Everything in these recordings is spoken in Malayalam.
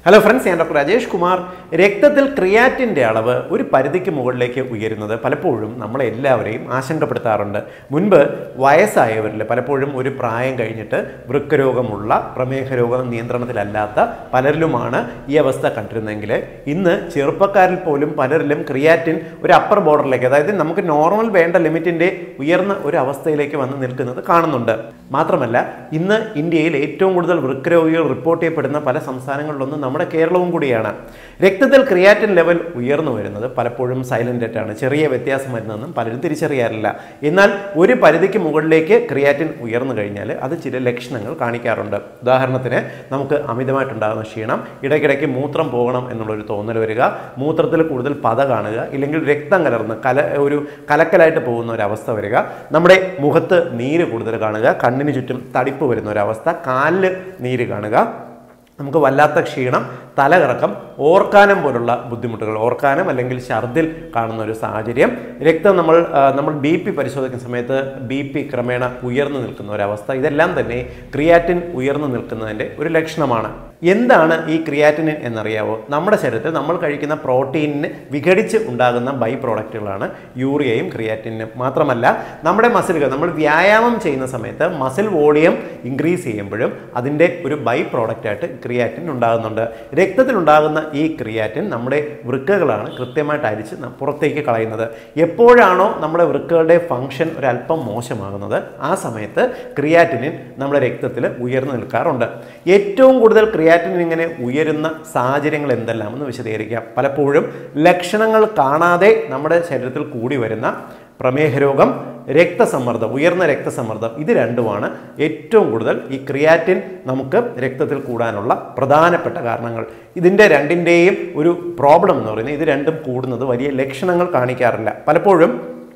ഹലോ ഫ്രണ്ട്സ് ഞാൻ ഡോക്ടർ രാജേഷ് കുമാർ രക്തത്തിൽ ക്രിയാറ്റിൻ്റെ അളവ് ഒരു പരിധിക്ക് മുകളിലേക്ക് ഉയരുന്നത് പലപ്പോഴും നമ്മളെല്ലാവരെയും ആശങ്കപ്പെടുത്താറുണ്ട് മുൻപ് വയസ്സായവരിൽ പലപ്പോഴും ഒരു പ്രായം കഴിഞ്ഞിട്ട് വൃക്കരോഗമുള്ള പ്രമേഹ രോഗം നിയന്ത്രണത്തിലല്ലാത്ത പലരിലുമാണ് ഈ അവസ്ഥ കണ്ടിരുന്നെങ്കിൽ ഇന്ന് ചെറുപ്പക്കാരിൽ പോലും പലരിലും ക്രിയാറ്റിൻ ഒരു അപ്പർ ബോർഡറിലേക്ക് അതായത് നമുക്ക് നോർമൽ വേണ്ട ലിമിറ്റിൻ്റെ ഉയർന്ന ഒരു അവസ്ഥയിലേക്ക് വന്ന് നിൽക്കുന്നത് കാണുന്നുണ്ട് മാത്രമല്ല ഇന്ന് ഇന്ത്യയിൽ ഏറ്റവും കൂടുതൽ വൃക്കരോഗികൾ റിപ്പോർട്ട് ചെയ്യപ്പെടുന്ന പല സംസ്ഥാനങ്ങളിലൊന്നും നമ്മുടെ കേരളവും കൂടിയാണ് രക്തത്തിൽ ക്രിയാറ്റിൻ ലെവൽ ഉയർന്നു വരുന്നത് പലപ്പോഴും സൈലന്റ് ആയിട്ടാണ് ചെറിയ വ്യത്യാസം വരുന്നതെന്നും പലരും തിരിച്ചറിയാറില്ല എന്നാൽ ഒരു പരിധിക്ക് മുകളിലേക്ക് ക്രിയാറ്റിൻ ഉയർന്നു കഴിഞ്ഞാൽ അത് ചില ലക്ഷണങ്ങൾ കാണിക്കാറുണ്ട് ഉദാഹരണത്തിന് നമുക്ക് അമിതമായിട്ടുണ്ടാകുന്ന ക്ഷീണം ഇടയ്ക്കിടയ്ക്ക് മൂത്രം പോകണം എന്നുള്ളൊരു തോന്നൽ വരിക മൂത്രത്തിൽ കൂടുതൽ പത കാണുക ഇല്ലെങ്കിൽ രക്തം കലർന്ന് കല ഒരു കലക്കലായിട്ട് പോകുന്ന ഒരു അവസ്ഥ വരിക നമ്മുടെ മുഖത്ത് നീര് കൂടുതൽ കാണുക കണ്ണിന് ചുറ്റും തടിപ്പ് വരുന്ന ഒരവസ്ഥ കാലിൽ നീര് കാണുക നമുക്ക് വല്ലാത്ത ക്ഷീണം തലകറക്കം ഓർക്കാനം പോലുള്ള ബുദ്ധിമുട്ടുകൾ ഓർക്കാനം അല്ലെങ്കിൽ ഛർദിൽ കാണുന്ന ഒരു സാഹചര്യം രക്തം നമ്മൾ ആ, നമ്മൾ ബി പി പരിശോധിക്കുന്ന സമയത്ത് ബി പി ക്രമേണ ഉയർന്നു നിൽക്കുന്ന ഒരവസ്ഥ ഇതെല്ലാം തന്നെ ക്രിയാറ്റിൻ ഉയർന്നു നിൽക്കുന്നതിൻ്റെ ഒരു ലക്ഷണമാണ് എന്താണ് ഈ ക്രിയാറ്റിനിൻ എന്നറിയാവോ നമ്മുടെ ശരീരത്തിൽ നമ്മൾ കഴിക്കുന്ന പ്രോട്ടീനിന് വിഘടിച്ച് ഉണ്ടാകുന്ന ബൈ പ്രോഡക്റ്റുകളാണ് യൂറിയയും ക്രിയാറ്റിനും മാത്രമല്ല നമ്മുടെ മസിലുകൾ നമ്മൾ വ്യായാമം ചെയ്യുന്ന സമയത്ത് മസിൽ വോളിയം ഇൻക്രീസ് ചെയ്യുമ്പോഴും അതിൻ്റെ ഒരു ബൈ പ്രോഡക്റ്റായിട്ട് ക്രിയാറ്റിൻ ഉണ്ടാകുന്നുണ്ട് രക്തത്തിലുണ്ടാകുന്ന ഈ ക്രിയാറ്റിൻ നമ്മുടെ വൃക്കകളാണ് കൃത്യമായിട്ട് അരിച്ച് ന- പുറത്തേക്ക് കളയുന്നത് എപ്പോഴാണോ നമ്മുടെ വൃക്കകളുടെ ഫങ്ഷൻ ഒരല്പം മോശമാകുന്നത് ആ സമയത്ത് ക്രിയാറ്റിനിൻ നമ്മുടെ രക്തത്തിൽ ഉയർന്നു നിൽക്കാറുണ്ട് ഏറ്റവും കൂടുതൽ ക്രിയാറ്റിനിൻ ഇങ്ങനെ ഉയരുന്ന സാഹചര്യങ്ങൾ എന്തെല്ലാമെന്ന് വിശദീകരിക്കാം പലപ്പോഴും ലക്ഷണങ്ങൾ കാണാതെ നമ്മുടെ ശരീരത്തിൽ കൂടി വരുന്ന പ്രമേഹ രോഗം രക്തസമ്മർദ്ദം ഉയർന്ന രക്തസമ്മർദ്ദം ഇത് രണ്ടുമാണ് ഏറ്റവും കൂടുതൽ ഈ ക്രിയാറ്റിൻ നമുക്ക് രക്തത്തിൽ കൂടാനുള്ള പ്രധാനപ്പെട്ട കാരണങ്ങൾ ഇതിൻ്റെ രണ്ടിൻ്റെയും ഒരു പ്രോബ്ലം എന്ന് പറയുന്നത് ഇത് രണ്ടും കൂടുന്നത് വലിയ ലക്ഷണങ്ങൾ കാണിക്കാറില്ല പലപ്പോഴും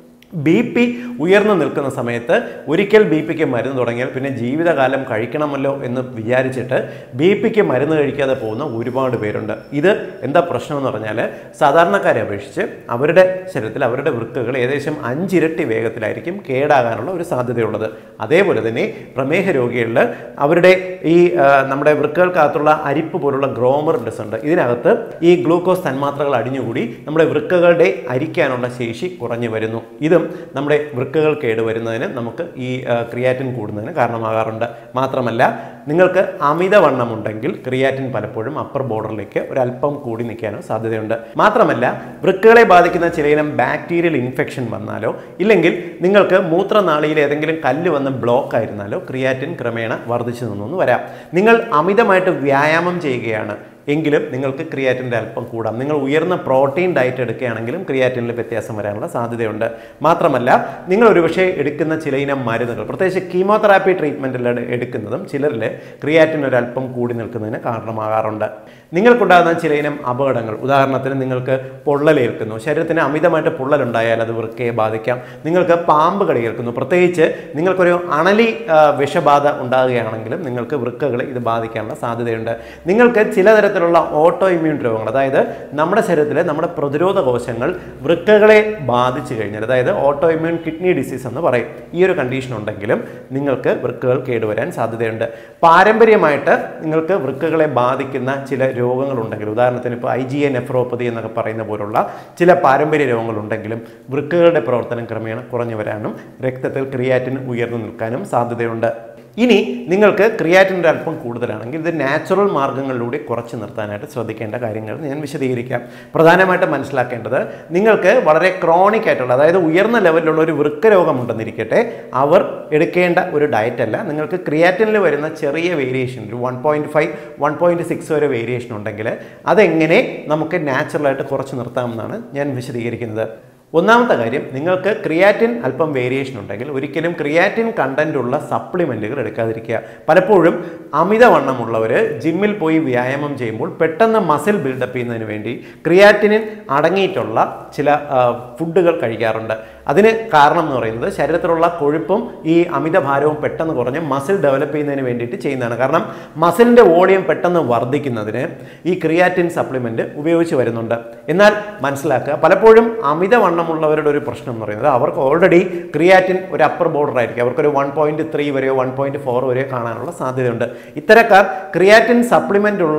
ബി പി ഉയർന്നു നിൽക്കുന്ന സമയത്ത് ഒരിക്കൽ ബി പിക്ക് മരുന്ന് തുടങ്ങിയാൽ പിന്നെ ജീവിതകാലം കഴിക്കണമല്ലോ എന്ന് വിചാരിച്ചിട്ട് ബി പിക്ക് മരുന്ന് കഴിക്കാതെ പോകുന്ന ഒരുപാട് പേരുണ്ട് ഇത് എന്താ പ്രശ്നം എന്ന് പറഞ്ഞാൽ സാധാരണക്കാരെ അപേക്ഷിച്ച് അവരുടെ ശരീരത്തിൽ അവരുടെ വൃക്കകൾ ഏകദേശം അഞ്ചിരട്ടി വേഗത്തിലായിരിക്കും കേടാകാനുള്ള ഒരു സാധ്യതയുള്ളത് അതേപോലെ തന്നെ പ്രമേഹ രോഗികളിൽ അവരുടെ ഈ ആ, നമ്മുടെ വൃക്കകൾക്കകത്തുള്ള അരിപ്പ് പോലുള്ള ഗ്രോമറിൻഡസ് ഉണ്ട് ഇതിനകത്ത് ഈ ഗ്ലൂക്കോസ് തന്മാത്രകൾ അടിഞ്ഞുകൂടി നമ്മുടെ വൃക്കകളുടെ അരിക്കാനുള്ള ശേഷി കുറഞ്ഞു വരുന്നു ഇതും നമ്മുടെ വൃക്കകൾ കേടുവരുന്നതിന് നമുക്ക് ഈ ആ, ക്രിയാറ്റിൻ കൂടുന്നതിന് കാരണമാകാറുണ്ട് മാത്രമല്ല നിങ്ങൾക്ക് അമിതവണ്ണം ഉണ്ടെങ്കിൽ ക്രിയാറ്റിൻ പലപ്പോഴും അപ്പർ ബോർഡറിലേക്ക് ഒരല്പം കൂടി നിൽക്കാനോ സാധ്യതയുണ്ട് മാത്രമല്ല വൃക്കകളെ ബാധിക്കുന്ന ചിലയിനം ബാക്ടീരിയൽ ഇൻഫെക്ഷൻ വന്നാലോ ഇല്ലെങ്കിൽ നിങ്ങൾക്ക് മൂത്രനാളിയിൽ ഏതെങ്കിലും കല്ല് വന്ന് ബ്ലോക്ക് ആയിരുന്നാലോ ക്രിയാറ്റിൻ ക്രമേണ വർദ്ധിച്ചു നിന്നു വരാം നിങ്ങൾ അമിതമായിട്ട് വ്യായാമം ചെയ്യുകയാണ് എങ്കിലും നിങ്ങൾക്ക് ക്രിയാറ്റിൻ്റെ അല്പം കൂടാം നിങ്ങൾ ഉയർന്ന പ്രോട്ടീൻ ഡയറ്റ് എടുക്കുകയാണെങ്കിലും ക്രിയാറ്റിനിൽ വ്യത്യാസം വരാനുള്ള സാധ്യതയുണ്ട് മാത്രമല്ല നിങ്ങൾ ഒരുപക്ഷെ എടുക്കുന്ന ചില ഇനം മരുന്നുകൾ പ്രത്യേകിച്ച് കീമോതെറാപ്പി ട്രീറ്റ്മെൻറ്റിൽ എടുക്കുന്നതും ചിലരിൽ ക്രിയാറ്റിൻ ഒരല്പം കൂടി നിൽക്കുന്നതിന് കാരണമാകാറുണ്ട് നിങ്ങൾക്കുണ്ടാകുന്ന ചില ഇനം അപകടങ്ങൾ ഉദാഹരണത്തിന് നിങ്ങൾക്ക് പൊള്ളലേൽക്കുന്നു ശരീരത്തിന് അമിതമായിട്ട് പൊള്ളലുണ്ടായാൽ അത് വൃക്കയെ ബാധിക്കാം നിങ്ങൾക്ക് പാമ്പ് കടിയേൽക്കുന്നു പ്രത്യേകിച്ച് നിങ്ങൾക്കൊരു അണലി ആ, വിഷബാധ ഉണ്ടാകുകയാണെങ്കിലും നിങ്ങൾക്ക് വൃക്കകളെ ഇത് ബാധിക്കാനുള്ള സാധ്യതയുണ്ട് നിങ്ങൾക്ക് ചില തരത്തിലുള്ള ഓട്ടോ ഇമ്മ്യൂൺ രോഗങ്ങൾ അതായത് നമ്മുടെ ശരീരത്തിലെ നമ്മുടെ പ്രതിരോധ കോശങ്ങൾ വൃക്കകളെ ബാധിച്ചു കഴിഞ്ഞാൽ അതായത് ഓട്ടോ ഇമ്മ്യൂൺ കിഡ്നി ഡിസീസ് എന്ന് പറയും ഈ ഒരു കണ്ടീഷൻ ഉണ്ടെങ്കിലും നിങ്ങൾക്ക് വൃക്കകൾ കേടുവരാൻ സാധ്യതയുണ്ട് പാരമ്പര്യമായിട്ട് നിങ്ങൾക്ക് വൃക്കകളെ ബാധിക്കുന്ന ചില രോഗങ്ങളുണ്ടെങ്കിൽ ഉദാഹരണത്തിന് ഇപ്പോൾ ഐ ജി എ നെഫ്രോപ്പതി എന്നൊക്കെ പറയുന്ന പോലുള്ള ചില പാരമ്പര്യ രോഗങ്ങളുണ്ടെങ്കിലും വൃക്കകളുടെ പ്രവർത്തനം ക്രമേണ കുറഞ്ഞു വരാനും രക്തത്തിൽ ക്രിയാറ്റിൻ ഉയർന്നു നിൽക്കാനും സാധ്യതയുണ്ട് ഇനി നിങ്ങൾക്ക് ക്രിയാറ്റിൻ്റെ അല്പം കൂടുതലാണെങ്കിൽ ഇത് നാച്ചുറൽ മാർഗ്ഗങ്ങളിലൂടെ കുറച്ച് നിർത്താനായിട്ട് ശ്രദ്ധിക്കേണ്ട കാര്യങ്ങൾ ഞാൻ വിശദീകരിക്കാം പ്രധാനമായിട്ട് മനസ്സിലാക്കേണ്ടത് നിങ്ങൾക്ക് വളരെ ക്രോണിക് ആയിട്ടുള്ള അതായത് ഉയർന്ന ലെവലിലുള്ള ഒരു വൃക്ക രോഗമുണ്ടെന്നിരിക്കട്ടെ അവർ എടുക്കേണ്ട ഒരു ഡയറ്റ് അല്ല നിങ്ങൾക്ക് ക്രിയാറ്റിനിൽ വരുന്ന ചെറിയ വേരിയേഷൻ ഒരു one point five one point six വരെ വേരിയേഷൻ ഉണ്ടെങ്കിൽ അതെങ്ങനെ നമുക്ക് നാച്ചുറലായിട്ട് കുറച്ച് നിർത്താമെന്നാണ് ഞാൻ വിശദീകരിക്കുന്നത് ഒന്നാമത്തെ കാര്യം നിങ്ങൾക്ക് ക്രിയാറ്റിൻ അല്പം വേരിയേഷൻ ഉണ്ടെങ്കിൽ ഒരിക്കലും ക്രിയാറ്റിൻ കണ്ടന്റ് ഉള്ള സപ്ലിമെൻറ്റുകൾ എടുക്കാതിരിക്കുക പലപ്പോഴും അമിതവണ്ണമുള്ളവർ ജിമ്മിൽ പോയി വ്യായാമം ചെയ്യുമ്പോൾ പെട്ടെന്ന് മസിൽ ബിൽഡപ്പ് ചെയ്യുന്നതിന് വേണ്ടി ക്രിയാറ്റിനിൻ അടങ്ങിയിട്ടുള്ള ചില ആ, ഫുഡുകൾ കഴിക്കാറുണ്ട് അതിന് കാരണം എന്ന് പറയുന്നത് ശരീരത്തിലുള്ള കൊഴുപ്പും ഈ അമിതഭാരവും പെട്ടെന്ന് കുറഞ്ഞ് മസിൽ ഡെവലപ്പ് ചെയ്യുന്നതിന് വേണ്ടിയിട്ട് ചെയ്യുന്നതാണ് കാരണം മസിലിൻ്റെ വോളിയം പെട്ടെന്ന് വർദ്ധിക്കുന്നതിന് ഈ ക്രിയാറ്റിൻ സപ്ലിമെൻറ്റ് ഉപയോഗിച്ച് വരുന്നുണ്ട് എന്നാൽ മനസ്സിലാക്കുക പലപ്പോഴും അമിതവണ്ണമുള്ളവരുടെ ഒരു പ്രശ്നം എന്ന് പറയുന്നത് അവർക്ക് ഓൾറെഡി ക്രിയാറ്റിൻ ഒരു അപ്പർ ബോർഡർ ആയിരിക്കും അവർക്കൊരു വൺ പോയിന്റ് ത്രീ വരെയോ വൺ പോയിന്റ് ഫോർ വരെയോ കാണാനുള്ള സാധ്യതയുണ്ട് ഇത്തരക്കാർ ക്രിയാറ്റിൻ സപ്ലിമെൻ്റ് ഉള്ള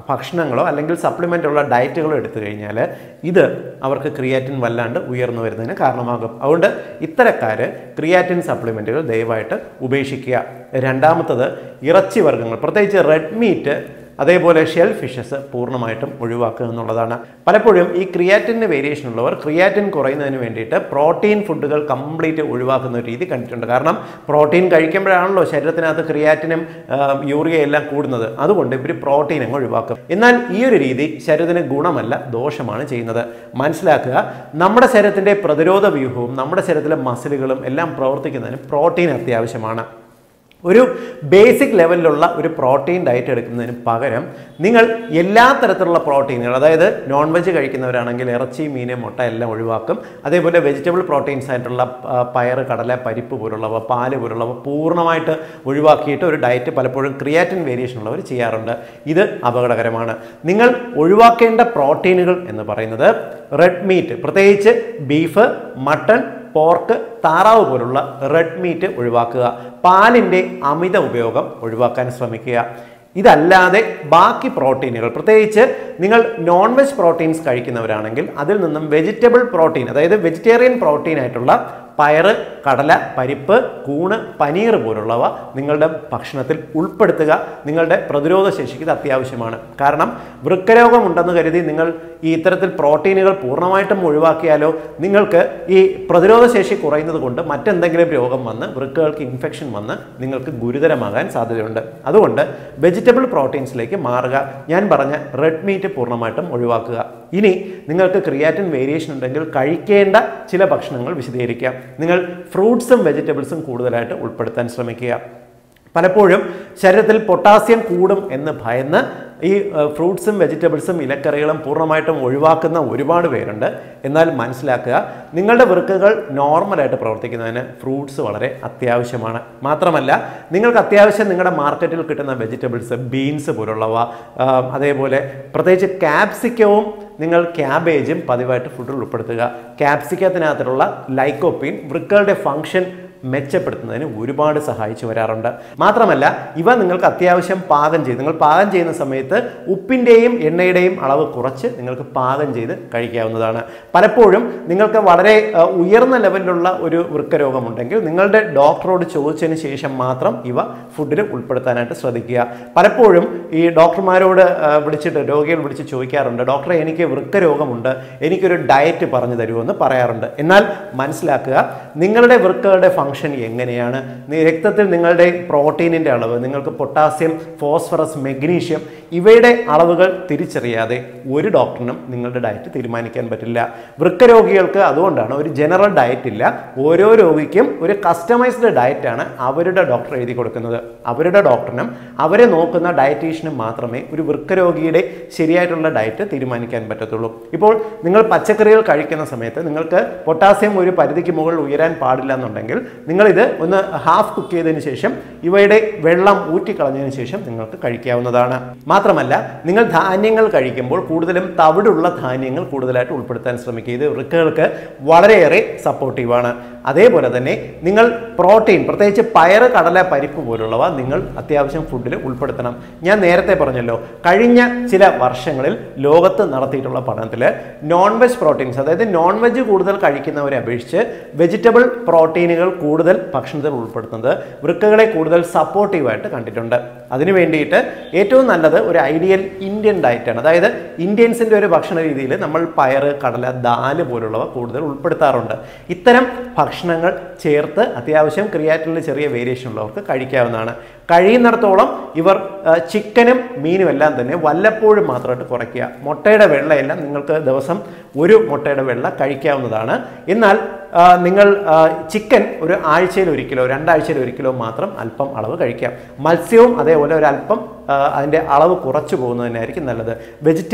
ഭക്ഷണങ്ങളോ അല്ലെങ്കിൽ സപ്ലിമെൻ്റ് ഉള്ള ഡയറ്റുകളോ എടുത്തു കഴിഞ്ഞാൽ ഇത് അവർക്ക് ക്രിയാറ്റിൻ വല്ലാണ്ട് ഉയർന്നു വരുന്നതിന് കാരണമാകും അതുകൊണ്ട് ഇത്തരക്കാർ ക്രിയാറ്റിൻ സപ്ലിമെൻറ്റുകൾ ദയവായിട്ട് ഉപേക്ഷിക്കുക രണ്ടാമത്തത് ഇറച്ചി വർഗ്ഗങ്ങൾ പ്രത്യേകിച്ച് റെഡ് മീറ്റ് അതേപോലെ ഷെൽ ഫിഷസ് പൂർണ്ണമായിട്ടും ഒഴിവാക്കുക എന്നുള്ളതാണ് പലപ്പോഴും ഈ ക്രിയാറ്റിൻ്റെ വേരിയേഷൻ ഉള്ളവർ ക്രിയാറ്റിൻ കുറയുന്നതിന് വേണ്ടിയിട്ട് പ്രോട്ടീൻ ഫുഡുകൾ കംപ്ലീറ്റ് ഒഴിവാക്കുന്ന ഒരു രീതി കണ്ടിട്ടുണ്ട് കാരണം പ്രോട്ടീൻ കഴിക്കുമ്പോഴാണല്ലോ ശരീരത്തിനകത്ത് ക്രിയാറ്റിനും യൂറിയ എല്ലാം കൂടുന്നത് അതുകൊണ്ട് ഇവർ പ്രോട്ടീൻ അങ്ങ് ഒഴിവാക്കും എന്നാൽ ഈ ഒരു രീതി ശരീരത്തിന് ഗുണമല്ല ദോഷമാണ് ചെയ്യുന്നത് മനസ്സിലാക്കുക നമ്മുടെ ശരീരത്തിൻ്റെ പ്രതിരോധ വ്യൂഹവും നമ്മുടെ ശരീരത്തിലെ മസിലുകളും എല്ലാം പ്രവർത്തിക്കുന്നതിന് പ്രോട്ടീൻ അത്യാവശ്യമാണ് ഒരു ബേസിക് ലെവലിലുള്ള ഒരു പ്രോട്ടീൻ ഡയറ്റ് എടുക്കുന്നതിന് പകരം നിങ്ങൾ എല്ലാ തരത്തിലുള്ള പ്രോട്ടീനുകൾ അതായത് നോൺ വെജ് കഴിക്കുന്നവരാണെങ്കിൽ ഇറച്ചി മീൻ മുട്ട എല്ലാം ഒഴിവാക്കും അതേപോലെ വെജിറ്റബിൾ പ്രോട്ടീൻസ് ആയിട്ടുള്ള ആ, പയറ് കടല പരിപ്പ് പോലുള്ളവ പാല് പോലുള്ളവ പൂർണ്ണമായിട്ട് ഒഴിവാക്കിയിട്ട് ഒരു ഡയറ്റ് പലപ്പോഴും ക്രിയാറ്റിൻ വേരിയേഷൻ ഉള്ളവർ ചെയ്യാറുണ്ട് ഇത് അപകടകരമാണ് നിങ്ങൾ ഒഴിവാക്കേണ്ട പ്രോട്ടീനുകൾ എന്ന് പറയുന്നത് റെഡ് മീറ്റ് പ്രത്യേകിച്ച് ബീഫ് മട്ടൺ പോർക്ക് താറാവ് പോലുള്ള റെഡ് മീറ്റ് ഒഴിവാക്കുക പാലിൻ്റെ അമിത ഉപയോഗം ഒഴിവാക്കാൻ ശ്രമിക്കുക ഇതല്ലാതെ ബാക്കി പ്രോട്ടീനുകൾ പ്രത്യേകിച്ച് നിങ്ങൾ നോൺ വെജ് പ്രോട്ടീൻസ് കഴിക്കുന്നവരാണെങ്കിൽ അതിൽ നിന്നും വെജിറ്റബിൾ പ്രോട്ടീൻ അതായത് വെജിറ്റേറിയൻ പ്രോട്ടീൻ ആയിട്ടുള്ള പയറ് കടല പരിപ്പ് കൂണ് പനീർ പോലുള്ളവ നിങ്ങളുടെ ഭക്ഷണത്തിൽ ഉൾപ്പെടുത്തുക നിങ്ങളുടെ പ്രതിരോധ ശേഷിക്ക് ഇത് അത്യാവശ്യമാണ് കാരണം വൃക്കരോഗം ഉണ്ടെന്ന് കരുതി നിങ്ങൾ ഈ ഇത്തരത്തിൽ പ്രോട്ടീനുകൾ പൂർണ്ണമായിട്ടും ഒഴിവാക്കിയാലോ നിങ്ങൾക്ക് ഈ പ്രതിരോധ ശേഷി കുറയുന്നത് കൊണ്ട് മറ്റെന്തെങ്കിലും രോഗം വന്ന് വൃക്കകൾക്ക് ഇൻഫെക്ഷൻ വന്ന് നിങ്ങൾക്ക് ഗുരുതരമാകാൻ സാധ്യതയുണ്ട് അതുകൊണ്ട് വെജിറ്റബിൾ പ്രോട്ടീൻസിലേക്ക് മാറുക ഞാൻ പറഞ്ഞ റെഡ് മീറ്റ് പൂർണ്ണമായിട്ടും ഒഴിവാക്കുക ഇനി നിങ്ങൾക്ക് ക്രിയാറ്റിൻ വേരിയേഷൻ ഉണ്ടെങ്കിൽ കഴിക്കേണ്ട ചില ഭക്ഷണങ്ങൾ വിശദീകരിക്കാം നിങ്ങൾ ഫ്രൂട്ട്സും വെജിറ്റബിൾസും കൂടുതലായിട്ട് ഉൾപ്പെടുത്താൻ ശ്രമിക്കുക പലപ്പോഴും ശരീരത്തിൽ പൊട്ടാസ്യം കൂടും എന്ന് ഭയന്ന് ഈ ഏഹ്, ഫ്രൂട്ട്സും വെജിറ്റബിൾസും ഇലക്കറികളും പൂർണ്ണമായിട്ടും ഒഴിവാക്കുന്ന ഒരുപാട് പേരുണ്ട് എന്നാൽ മനസ്സിലാക്കുക നിങ്ങളുടെ വൃക്കകൾ നോർമലായിട്ട് പ്രവർത്തിക്കുന്നതിന് ഫ്രൂട്ട്സ് വളരെ അത്യാവശ്യമാണ് മാത്രമല്ല നിങ്ങൾക്ക് അത്യാവശ്യം നിങ്ങളുടെ മാർക്കറ്റിൽ കിട്ടുന്ന വെജിറ്റബിൾസ് ബീൻസ് പോലുള്ളവ ആ, അതേപോലെ പ്രത്യേകിച്ച് ക്യാപ്സിക്കവും നിങ്ങൾ ക്യാബേജും പതിവായിട്ട് ഫുഡിൽ ഉൾപ്പെടുത്തുക ക്യാപ്സിക്കത്തിനകത്തുള്ള ലൈക്കോപ്പിൻ വൃക്കകളുടെ ഫങ്ഷൻ മെച്ചപ്പെടുത്തുന്നതിന് ഒരുപാട് സഹായിച്ചു വരാറുണ്ട് മാത്രമല്ല ഇവ നിങ്ങൾക്ക് അത്യാവശ്യം പാകം ചെയ്ത് നിങ്ങൾ പാകം ചെയ്യുന്ന സമയത്ത് ഉപ്പിൻ്റെയും എണ്ണയുടെയും അളവ് കുറച്ച് നിങ്ങൾക്ക് പാകം ചെയ്ത് കഴിക്കാവുന്നതാണ് പലപ്പോഴും നിങ്ങൾക്ക് വളരെ ആ, ഉയർന്ന ലെവലിലുള്ള ഒരു വൃക്കരോഗമുണ്ടെങ്കിൽ നിങ്ങളുടെ ഡോക്ടറോട് ചോദിച്ചതിന് ശേഷം മാത്രം ഇവ ഫുഡിൽ ഉൾപ്പെടുത്താനായിട്ട് ശ്രദ്ധിക്കുക പലപ്പോഴും ഈ ഡോക്ടർമാരോട് ആ, വിളിച്ചിട്ട് രോഗികൾ വിളിച്ച് ചോദിക്കാറുണ്ട് ഡോക്ടറെ എനിക്ക് വൃക്കരോഗമുണ്ട് എനിക്കൊരു ഡയറ്റ് പറഞ്ഞു തരുമെന്ന് പറയാറുണ്ട് എന്നാൽ മനസ്സിലാക്കുക നിങ്ങളുടെ വൃക്കകളുടെ ഫങ്ഷൻ എങ്ങനെയാണ് നി- രക്തത്തിൽ നിങ്ങളുടെ പ്രോട്ടീനിൻ്റെ അളവ് നിങ്ങൾക്ക് പൊട്ടാസ്യം ഫോസ്ഫറസ് മെഗ്നീഷ്യം ഇവയുടെ അളവുകൾ തിരിച്ചറിയാതെ ഒരു ഡോക്ടറിനും നിങ്ങളുടെ ഡയറ്റ് തീരുമാനിക്കാൻ പറ്റില്ല വൃക്കരോഗികൾക്ക് അതുകൊണ്ടാണ് ഒരു ജനറൽ ഡയറ്റ് ഇല്ല ഓരോ രോഗിക്കും ഒരു കസ്റ്റമൈസ്ഡ് ഡയറ്റാണ് അവരുടെ ഡോക്ടർ എഴുതി കൊടുക്കുന്നത് അവരുടെ ഡോക്ടറിനും അവരെ നോക്കുന്ന ഡയറ്റീഷ്യനും മാത്രമേ ഒരു വൃക്കരോഗിയുടെ ശരിയായിട്ടുള്ള ഡയറ്റ് തീരുമാനിക്കാൻ പറ്റത്തുള്ളൂ ഇപ്പോൾ നിങ്ങൾ പച്ചക്കറികൾ കഴിക്കുന്ന സമയത്ത് നിങ്ങൾക്ക് പൊട്ടാസ്യം ഒരു പരിധിക്ക് മുകളിൽ ഉയരാൻ പാടില്ല എന്നുണ്ടെങ്കിൽ നിങ്ങളിത് ഒന്ന് ഹാഫ് കുക്ക് ചെയ്തതിന് ശേഷം ഇവയുടെ വെള്ളം ഊറ്റിക്കളഞ്ഞതിന് ശേഷം നിങ്ങൾക്ക് കഴിക്കാവുന്നതാണ് മാത്രമല്ല നിങ്ങൾ ധാന്യങ്ങൾ കഴിക്കുമ്പോൾ കൂടുതലും തവിടുള്ള ധാന്യങ്ങൾ കൂടുതലായിട്ട് ഉൾപ്പെടുത്താൻ ശ്രമിക്കുക ഇത് വൃക്കകൾക്ക് വളരെയേറെ സപ്പോർട്ടീവാണ് അതേപോലെ തന്നെ നിങ്ങൾ പ്രോട്ടീൻ പ്രത്യേകിച്ച് പയറ് കടല പരിപ്പ് പോലുള്ളവ നിങ്ങൾ അത്യാവശ്യം ഫുഡിൽ ഉൾപ്പെടുത്തണം ഞാൻ നേരത്തെ പറഞ്ഞല്ലോ കഴിഞ്ഞ ചില വർഷങ്ങളിൽ ലോകത്ത് നടത്തിയിട്ടുള്ള പഠനത്തിൽ നോൺ വെജ് പ്രോട്ടീൻസ് അതായത് നോൺ വെജ് കൂടുതൽ കഴിക്കുന്നവരെ അപേക്ഷിച്ച് വെജിറ്റബിൾ പ്രോട്ടീനുകൾ കൂടുതൽ ഭക്ഷണത്തിൽ ഉൾപ്പെടുത്തുന്നത് വൃക്കകളെ കൂടുതൽ സപ്പോർട്ടീവായിട്ട് കണ്ടിട്ടുണ്ട് അതിനു വേണ്ടിയിട്ട് ഏറ്റവും നല്ലത് ഒരു ഐഡിയൽ ഇന്ത്യൻ ഡയറ്റാണ് അതായത് ഇന്ത്യൻസിൻ്റെ ഒരു ഭക്ഷണ രീതിയിൽ നമ്മൾ പയറ് കടല ദാല് പോലുള്ളവ കൂടുതൽ ഉൾപ്പെടുത്താറുണ്ട് ഇത്തരം ഭക്ഷണങ്ങൾ ചേർത്ത് അത്യാവശ്യം ക്രിയാറ്റിനിൽ ചെറിയ വേരിയേഷൻ ഉള്ളവർക്ക് കഴിക്കാവുന്നതാണ് കഴിയുന്നിടത്തോളം ഇവർ ആ, ചിക്കനും മീനും എല്ലാം തന്നെ വല്ലപ്പോഴും മാത്രമായിട്ട് കുറയ്ക്കുക മുട്ടയുടെ വെള്ളയെല്ലാം നിങ്ങൾക്ക് ദിവസം ഒരു മുട്ടയുടെ വെള്ള കഴിക്കാവുന്നതാണ് എന്നാൽ ആ, നിങ്ങൾ ആ, ചിക്കൻ ഒരു ആഴ്ചയിൽ ഒരിക്കലോ രണ്ടാഴ്ചയിൽ ഒരിക്കലോ മാത്രം അല്പം അളവ് കഴിക്കാം മത്സ്യവും അതേപോലെ ഒരു അല്പം ആ, അതിൻ്റെ അളവ് കുറച്ചു പോകുന്നത് തന്നെയായിരിക്കും നല്ലത് വെജിറ്റബിൾ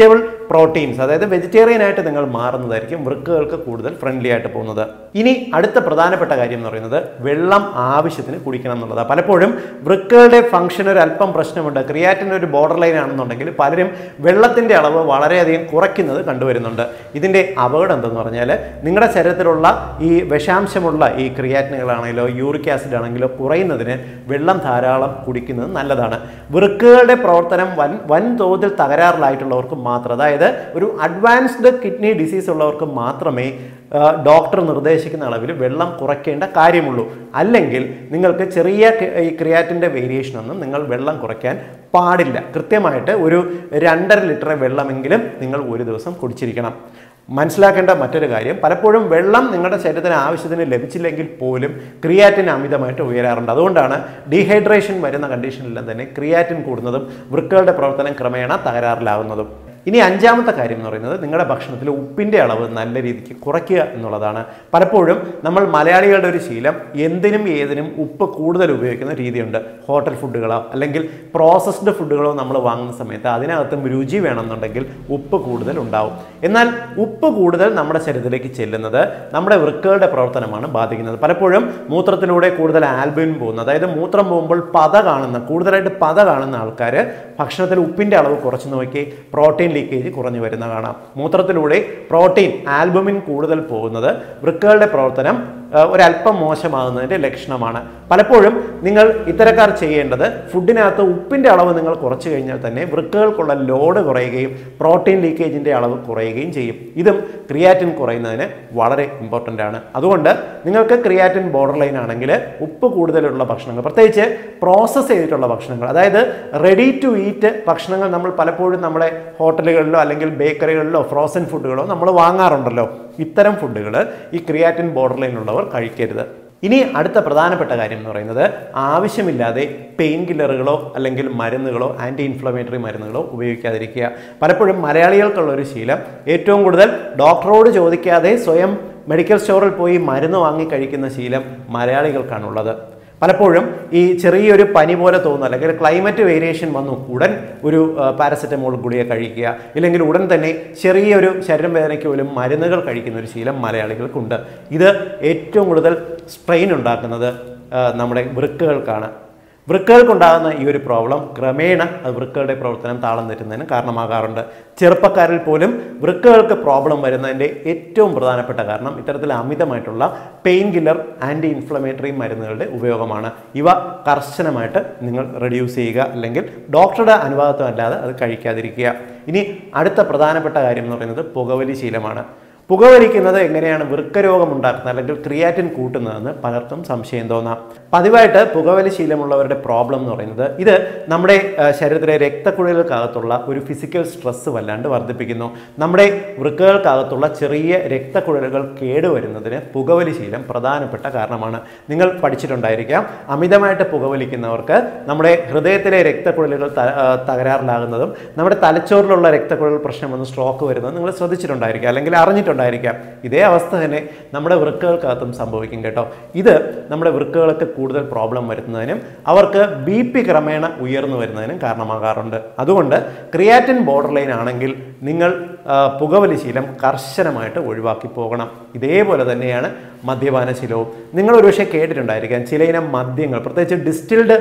പ്രോട്ടീൻസ് അതായത് വെജിറ്റേറിയൻ ആയിട്ട് നിങ്ങൾ മാറുന്നതായിരിക്കും വൃക്കകൾക്ക് കൂടുതൽ ഫ്രണ്ട്ലി ആയിട്ട് പോകുന്നത് ഇനി അടുത്ത പ്രധാനപ്പെട്ട കാര്യം എന്ന് പറയുന്നത് വെള്ളം ആവശ്യത്തിന് കുടിക്കണം എന്നുള്ളതാണ് പലപ്പോഴും വൃക്കകളുടെ ഫംഗ്ഷൻ ഒരു അല്പം പ്രശ്നമുണ്ട് ക്രിയാറ്റിൻ ഒരു ബോർഡർ ലൈൻ ആണെന്നുണ്ടെങ്കിൽ പലരും വെള്ളത്തിന്റെ അളവ് വളരെയധികം കുറയ്ക്കുന്നത് കണ്ടുവരുന്നുണ്ട് ഇതിന്റെ അപകടം എന്തെന്ന് പറഞ്ഞാൽ നിങ്ങളുടെ ശരീരത്തിലുള്ള ഈ വിഷാംശമുള്ള ഈ ക്രിയാറ്റിനുകളാണെങ്കിലോ യൂറിക് ആസിഡ് ആണെങ്കിലോ കുറയുന്നതിന് വെള്ളം ധാരാളം കുടിക്കുന്നത് നല്ലതാണ് വൃക്കകളുടെ പ്രവർത്തനം വൻ വൻതോതിൽ തകരാറിലായിട്ടുള്ളവർക്ക് മാത്രം അതായത് ഒരു അഡ്വാൻസ്ഡ് കിഡ്നി ഡിസീസ് ഉള്ളവർക്ക് മാത്രമേ ആ, ഡോക്ടർ നിർദ്ദേശിക്കുന്ന അളവിൽ വെള്ളം കുറയ്ക്കേണ്ട കാര്യമുള്ളൂ അല്ലെങ്കിൽ നിങ്ങൾക്ക് ചെറിയ ക- ഈ ക്രിയാറ്റിൻ്റെ വേരിയേഷൻ ഒന്നും നിങ്ങൾ വെള്ളം കുറയ്ക്കാൻ പാടില്ല കൃത്യമായിട്ട് ഒരു രണ്ടര ലിറ്റർ വെള്ളമെങ്കിലും നിങ്ങൾ ഒരു ദിവസം കുടിച്ചിരിക്കണം മനസ്സിലാക്കേണ്ട മറ്റൊരു കാര്യം പലപ്പോഴും വെള്ളം നിങ്ങളുടെ ശരീരത്തിന് ആവശ്യത്തിന് ലഭിച്ചില്ലെങ്കിൽ പോലും ക്രിയാറ്റിൻ അമിതമായിട്ട് ഉയരാറുണ്ട് അതുകൊണ്ടാണ് ഡീഹൈഡ്രേഷൻ വരുന്ന കണ്ടീഷനിലെല്ലാം തന്നെ ക്രിയാറ്റിൻ കൂടുന്നതും വൃക്കകളുടെ പ്രവർത്തനം ക്രമേണ തകരാറിലാവുന്നതും ഇനി അഞ്ചാമത്തെ കാര്യം എന്ന് പറയുന്നത് നിങ്ങളുടെ ഭക്ഷണത്തിൽ ഉപ്പിൻ്റെ അളവ് നല്ല രീതിക്ക് കുറയ്ക്കുക എന്നുള്ളതാണ് പലപ്പോഴും നമ്മൾ മലയാളികളുടെ ഒരു ശീലം എന്തിനും ഏതിനും ഉപ്പ് കൂടുതൽ ഉപയോഗിക്കുന്ന രീതിയുണ്ട് ഹോട്ടൽ ഫുഡുകളോ അല്ലെങ്കിൽ പ്രോസസ്ഡ് ഫുഡുകളോ നമ്മൾ വാങ്ങുന്ന സമയത്ത് അതിനകത്തും രുചി വേണമെന്നുണ്ടെങ്കിൽ ഉപ്പ് കൂടുതൽ ഉണ്ടാവും എന്നാൽ ഉപ്പ് കൂടുതൽ നമ്മുടെ ശരീരത്തിലേക്ക് ചെല്ലുന്നത് നമ്മുടെ വൃക്കകളുടെ പ്രവർത്തനമാണ് ബാധിക്കുന്നത് പലപ്പോഴും മൂത്രത്തിലൂടെ കൂടുതൽ ആൽബിൻ പോകുന്നു അതായത് മൂത്രം പോകുമ്പോൾ പത കാണുന്ന കൂടുതലായിട്ട് പത കാണുന്ന ആൾക്കാർ ഭക്ഷണത്തിൽ ഉപ്പിൻ്റെ അളവ് കുറച്ച് നോക്കി പ്രോട്ടീൻ ലീക്കേജ് കുറഞ്ഞു വരുന്ന കാണാം മൂത്രത്തിലൂടെ പ്രോട്ടീൻ ആൽബുമിൻ കൂടുതൽ പോകുന്നത് വൃക്കകളുടെ പ്രവർത്തനം ആ, ഒരല്പം മോശമാകുന്നതിൻ്റെ ലക്ഷണമാണ് പലപ്പോഴും നിങ്ങൾ ഇത്തരക്കാർ ചെയ്യേണ്ടത് ഫുഡിനകത്ത് ഉപ്പിൻ്റെ അളവ് നിങ്ങൾ കുറച്ച് കഴിഞ്ഞാൽ തന്നെ വൃക്കകൾക്കുള്ള ലോഡ് കുറയുകയും പ്രോട്ടീൻ ലീക്കേജിൻ്റെ അളവ് കുറയുകയും ചെയ്യും ഇതും ക്രിയാറ്റിൻ കുറയുന്നതിന് വളരെ ഇമ്പോർട്ടൻ്റ് ആണ് അതുകൊണ്ട് നിങ്ങൾക്ക് ക്രിയാറ്റിൻ ബോർഡർ ലൈൻ ആണെങ്കിൽ ഉപ്പ് കൂടുതലുള്ള ഭക്ഷണങ്ങൾ പ്രത്യേകിച്ച് പ്രോസസ്സ് ചെയ്തിട്ടുള്ള ഭക്ഷണങ്ങൾ അതായത് റെഡി ടു ഈറ്റ് ഭക്ഷണങ്ങൾ നമ്മൾ പലപ്പോഴും നമ്മുടെ ഹോട്ടലുകളിലോ അല്ലെങ്കിൽ ബേക്കറികളിലോ ഫ്രോസൺ ഫുഡുകളോ നമ്മൾ വാങ്ങാറുണ്ടല്ലോ ഇത്തരം ഫുഡുകൾ ഈ ക്രിയാറ്റിൻ ബോർഡർ ലൈനുള്ളവർ കഴിക്കരുത് ഇനി അടുത്ത പ്രധാനപ്പെട്ട കാര്യം എന്ന് പറയുന്നത് ആവശ്യമില്ലാതെ പെയിൻ കില്ലറുകളോ അല്ലെങ്കിൽ മരുന്നുകളോ ആൻറ്റി ഇൻഫ്ലമേറ്ററി മരുന്നുകളോ ഉപയോഗിക്കാതിരിക്കുക പലപ്പോഴും മലയാളികൾക്കുള്ള ഒരു ശീലം ഏറ്റവും കൂടുതൽ ഡോക്ടറോട് ചോദിക്കാതെ സ്വയം മെഡിക്കൽ സ്റ്റോറിൽ പോയി മരുന്ന് വാങ്ങി കഴിക്കുന്ന ശീലം മലയാളികൾക്കാണുള്ളത് പലപ്പോഴും ഈ ചെറിയൊരു പനി പോലെ തോന്നുന്നു അല്ലെങ്കിൽ ക്ലൈമറ്റ് വേരിയേഷൻ വന്നു ഉടൻ ഒരു ആ, പാരസെറ്റമോൾ ഗുളിക കഴിക്കുക ഇല്ലെങ്കിൽ ഉടൻ തന്നെ ചെറിയൊരു ശരീരം വേദനയ്ക്ക് പോലും മരുന്നുകൾ കഴിക്കുന്ന ഒരു ശീലം മലയാളികൾക്കുണ്ട് ഇത് ഏറ്റവും കൂടുതൽ സ്ട്രെയിൻ ഉണ്ടാക്കുന്നത് ആ, നമ്മുടെ വൃക്കകൾക്കാണ് വൃക്കകൾക്കുണ്ടാകുന്ന ഈ ഒരു പ്രോബ്ലം ക്രമേണ അത് വൃക്കകളുടെ പ്രവർത്തനം താളം തെറ്റുന്നതിന് കാരണമാകാറുണ്ട് ചെറുപ്പക്കാരിൽ പോലും വൃക്കകൾക്ക് പ്രോബ്ലം വരുന്നതിൻ്റെ ഏറ്റവും പ്രധാനപ്പെട്ട കാരണം ഇത്തരത്തിൽ അമിതമായിട്ടുള്ള പെയിൻ കില്ലർ ആൻറ്റി ഇൻഫ്ലമേറ്ററി മരുന്നുകളുടെ ഉപയോഗമാണ് ഇവ കർശനമായിട്ട് നിങ്ങൾ റെഡ്യൂസ് ചെയ്യുക അല്ലെങ്കിൽ ഡോക്ടറുടെ അനുവാദത്വം അല്ലാതെ അത് കഴിക്കാതിരിക്കുക ഇനി അടുത്ത പ്രധാനപ്പെട്ട കാര്യം എന്ന് പറയുന്നത് പുകവലി ശീലമാണ് പുകവലിക്കുന്നത് എങ്ങനെയാണ് വൃക്കരോഗം ഉണ്ടാക്കുന്നത് അല്ലെങ്കിൽ ക്രിയാറ്റിൻ കൂട്ടുന്നതെന്ന് പലർക്കും സംശയം തോന്നാം പതിവായിട്ട് പുകവലി ശീലമുള്ളവരുടെ പ്രോബ്ലം എന്ന് പറയുന്നത് ഇത് നമ്മുടെ ആ, ശരീരത്തിലെ രക്തക്കുഴലുകൾക്കകത്തുള്ള ഒരു ഫിസിക്കൽ സ്ട്രെസ് വല്ലാണ്ട് വർദ്ധിപ്പിക്കുന്നു നമ്മുടെ വൃക്കകൾക്കകത്തുള്ള ചെറിയ രക്തക്കുഴലുകൾ കേടുവരുന്നതിന് പുകവലി ശീലം പ്രധാനപ്പെട്ട കാരണമാണ് നിങ്ങൾ പഠിച്ചിട്ടുണ്ടായിരിക്കാം അമിതമായിട്ട് പുകവലിക്കുന്നവർക്ക് നമ്മുടെ ഹൃദയത്തിലെ രക്തക്കുഴലുകൾ ത- ആ, തകരാറിലാകുന്നതും നമ്മുടെ തലച്ചോറിലുള്ള രക്തക്കുഴൽ പ്രശ്നം വന്ന് സ്ട്രോക്ക് വരുന്നത് നിങ്ങൾ ശ്രദ്ധിച്ചിട്ടുണ്ടായിരിക്കാം അല്ലെങ്കിൽ അറിഞ്ഞിട്ടുണ്ടായിരിക്കാം ഇതേ അവസ്ഥ തന്നെ നമ്മുടെ വൃക്കകൾക്കകത്തും സംഭവിക്കും കേട്ടോ ഇത് നമ്മുടെ വൃക്കകൾക്ക് കൂടുതൽ പ്രോബ്ലം വരുന്നതിനും അവർക്ക് ബി പി ക്രമേണ ഉയർന്നു വരുന്നതിനും കാരണമാകാറുണ്ട് അതുകൊണ്ട് ക്രിയാറ്റിൻ ബോർഡർ ലൈൻ ആണെങ്കിൽ നിങ്ങൾ ആ, പുകവലി ശീലം കർശനമായിട്ട് ഒഴിവാക്കി പോകണം ഇതേപോലെ തന്നെയാണ് മദ്യപാന ശീലവും നിങ്ങൾ ഒരുപക്ഷെ കേട്ടിട്ടുണ്ടായിരിക്കാം ചിലയിനം മദ്യങ്ങൾ പ്രത്യേകിച്ച് ഡിസ്റ്റിൽഡ്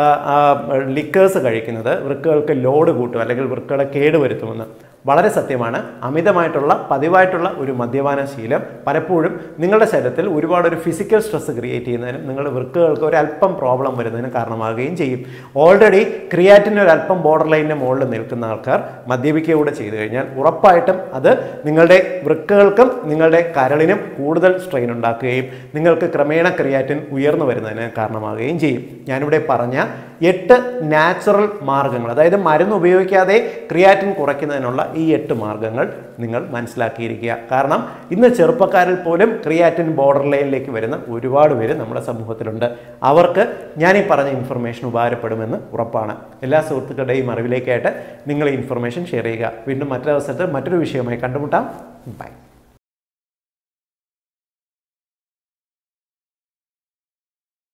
ലിക്കേഴ്സ് കഴിക്കുന്നത് വൃക്കകൾക്ക് ലോഡ് കൂട്ടും അല്ലെങ്കിൽ വൃക്കകളെ കേടുവരുത്തുമെന്ന് വളരെ സത്യമാണ് അമിതമായിട്ടുള്ള പതിവായിട്ടുള്ള ഒരു മദ്യപാന ശീലം പലപ്പോഴും നിങ്ങളുടെ ശരീരത്തിൽ ഒരുപാട് ഒരു ഫിസിക്കൽ സ്ട്രെസ് ക്രിയേറ്റ് ചെയ്യുന്നതിനും നിങ്ങളുടെ വൃക്കകൾക്ക് ഒരു അല്പം പ്രോബ്ലം വരുന്നതിന് കാരണമാകുകയും ചെയ്യും ഓൾറെഡി ക്രിയാറ്റിന് ഒരു അല്പം ബോർഡർ ലൈനിൻ്റെ മുകളിൽ നിൽക്കുന്ന ആൾക്കാർ മദ്യപിക്കുക കൂടെ ചെയ്തു കഴിഞ്ഞാൽ ഉറപ്പായിട്ടും അത് നിങ്ങളുടെ വൃക്കകൾക്കും നിങ്ങളുടെ കരളിനും കൂടുതൽ സ്ട്രെയിൻ ഉണ്ടാക്കുകയും നിങ്ങൾക്ക് ക്രമേണ ക്രിയാറ്റിൻ ഉയർന്നു വരുന്നതിന് കാരണമാകുകയും ചെയ്യും ഞാനിവിടെ പറഞ്ഞ എട്ട് നാച്ചുറൽ മാർഗങ്ങൾ അതായത് മരുന്ന് ഉപയോഗിക്കാതെ ക്രിയാറ്റിൻ കുറയ്ക്കുന്നതിനുള്ള ഈ എട്ട് മാർഗങ്ങൾ നിങ്ങൾ മനസ്സിലാക്കിയിരിക്കുക കാരണം ഇന്ന് ചെറുപ്പക്കാരിൽ പോലും ക്രിയാറ്റിൻ ബോർഡർ ലൈനിലേക്ക് വരുന്ന ഒരുപാട് പേര് നമ്മുടെ സമൂഹത്തിലുണ്ട് അവർക്ക് ഞാൻ ഈ പറഞ്ഞ ഇൻഫർമേഷൻ ഉപകാരപ്പെടുമെന്ന് ഉറപ്പാണ് എല്ലാ സുഹൃത്തുക്കളുടെയും അറിവിലേക്കായിട്ട് നിങ്ങൾ ഈ ഇൻഫർമേഷൻ ഷെയർ ചെയ്യുക വീണ്ടും മറ്റൊരവസരത്തിൽ മറ്റൊരു വിഷയമായി കണ്ടുമുട്ടാം ബൈ